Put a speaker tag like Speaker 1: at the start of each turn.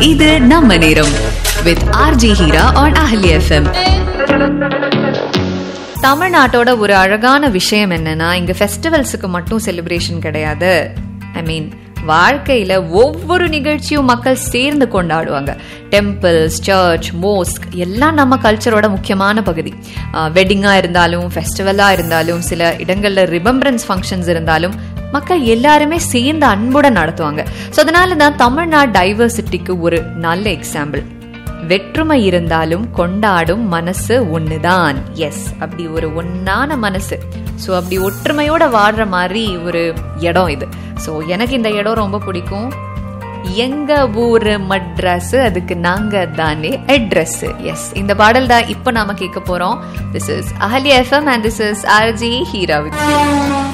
Speaker 1: இது நம்ம நேரம் with RJ Heera on Ahalya FM
Speaker 2: தமிழ்நாட்டோட ஒரு அழகான விஷயம் என்னன்னா இங்க ஃபெஸ்டிவல்ஸுக்கு மட்டும் செலிப்ரேஷன் கிடையாது ஐ மீன் வாழ்க்கையில ஒவ்வொரு நிகழ்ச்சியும் மக்கள் சேர்ந்து கொண்டாடுவாங்க டெம்பிள்ஸ் சர்ச் மோஸ்க் எல்லாம் நம்ம கல்ச்சரோட முக்கியமான பகுதி வெட்டிங்கா இருந்தாலும் ஃபெஸ்டிவலா இருந்தாலும் சில இடங்கள்ல ரிபம்பரன்ஸ் ஃபங்க்ஷன்ஸ் இருந்தாலும் மக்கள் எல்லாருமே சேர்ந்து அன்புடன் நடத்துவாங்க ஸோ அதனால தான் தமிழ்நாடு டைவர்சிட்டிக்கு ஒரு நல்ல எக்ஸாம்பிள் வெற்றுமை இருந்தாலும் கொண்டாடும் மனசு ஒண்ணுதான் எஸ் அப்படி ஒரு ஒன்னான மனசு ஸோ அப்படி ஒற்றுமையோட வாடுற மாதிரி ஒரு இடம் இது ஸோ எனக்கு இந்த இடம் ரொம்ப பிடிக்கும் எங்க ஊரு மட்ராஸ் அதுக்கு நாங்க தானே அட்ரஸ் எஸ் இந்த பாடல் தான் இப்போ நாம கேட்க போறோம் this is Ahalya FM and this is RJ Heera with